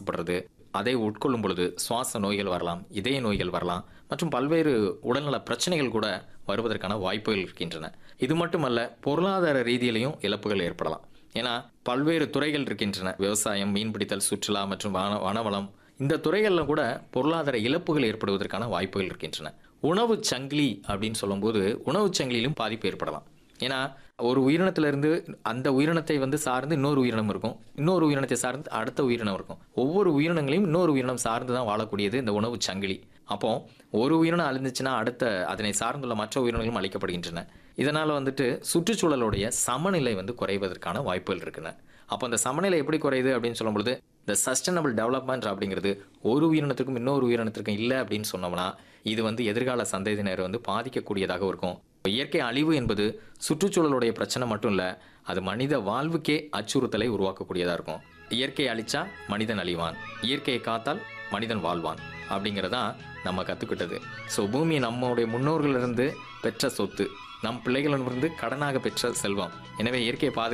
மாசுபடுறது அதை உட்கொள்ளும் பொழுது சுவாச நோய்கள் வரலாம் இதய நோய்கள் வரலாம் மற்றும் பல்வேறு உடல்நல பிரச்சனைகள் கூட வருவதற்கான வாய்ப்புகள் இருக்கின்றன இது மட்டுமல்ல பொருளாதார ரீதியிலையும் இழப்புகள் ஏற்படலாம் ஏன்னா பல்வேறு துறைகள் இருக்கின்றன விவசாயம் மீன்பிடித்தல் சுற்றுலா மற்றும் வன வனவளம் இந்த துறைகளில் கூட பொருளாதார இழப்புகள் ஏற்படுவதற்கான வாய்ப்புகள் இருக்கின்றன உணவு சங்கிலி அப்படின்னு சொல்லும்போது உணவு சங்கிலியிலும் பாதிப்பு ஏற்படலாம் ஏன்னா ஒரு உயிரினத்திலிருந்து அந்த உயிரினத்தை வந்து சார்ந்து இன்னொரு உயிரினம் இருக்கும் இன்னொரு உயிரினத்தை சார்ந்து அடுத்த உயிரினம் இருக்கும் ஒவ்வொரு உயிரினங்களையும் இன்னொரு உயிரினம் சார்ந்து தான் வாழக்கூடியது இந்த உணவு சங்கிலி அப்போ ஒரு உயிரினம் அழிந்துச்சுன்னா அடுத்த அதனை சார்ந்துள்ள மற்ற உயிரினங்களும் அழிக்கப்படுகின்றன இதனால் வந்துட்டு சுற்றுச்சூழலுடைய சமநிலை வந்து குறைவதற்கான வாய்ப்புகள் இருக்குன்னு அப்போ அந்த சமநிலை எப்படி குறையுது அப்படின்னு சொல்லும்பொழுது இந்த சஸ்டைனபிள் டெவலப்மெண்ட் அப்படிங்கிறது ஒரு உயிரினத்துக்கும் இன்னொரு உயிரினத்திற்கும் இல்லை அப்படின்னு சொன்னோம்னா இது வந்து எதிர்கால சந்ததியினரை வந்து பாதிக்கக்கூடியதாக இருக்கும் இயற்கை அழிவு என்பது சுற்றுச்சூழலுடைய பிரச்சனை மட்டும் இல்லை அது மனித வாழ்வுக்கே அச்சுறுத்தலை உருவாக்கக்கூடியதாக இருக்கும் இயற்கை அழிச்சா மனிதன் அழிவான் இயற்கையை காத்தால் மனிதன் வாழ்வான் அப்படிங்கிறதான் நம்ம கற்றுக்கிட்டது ஸோ பூமி நம்மளுடைய முன்னோர்களிலிருந்து பெற்ற சொத்து நம் பிள்ளைகளிடமிருந்து கடனாக பெற்ற செல்வம் எனவே இயற்கையை பாதுகா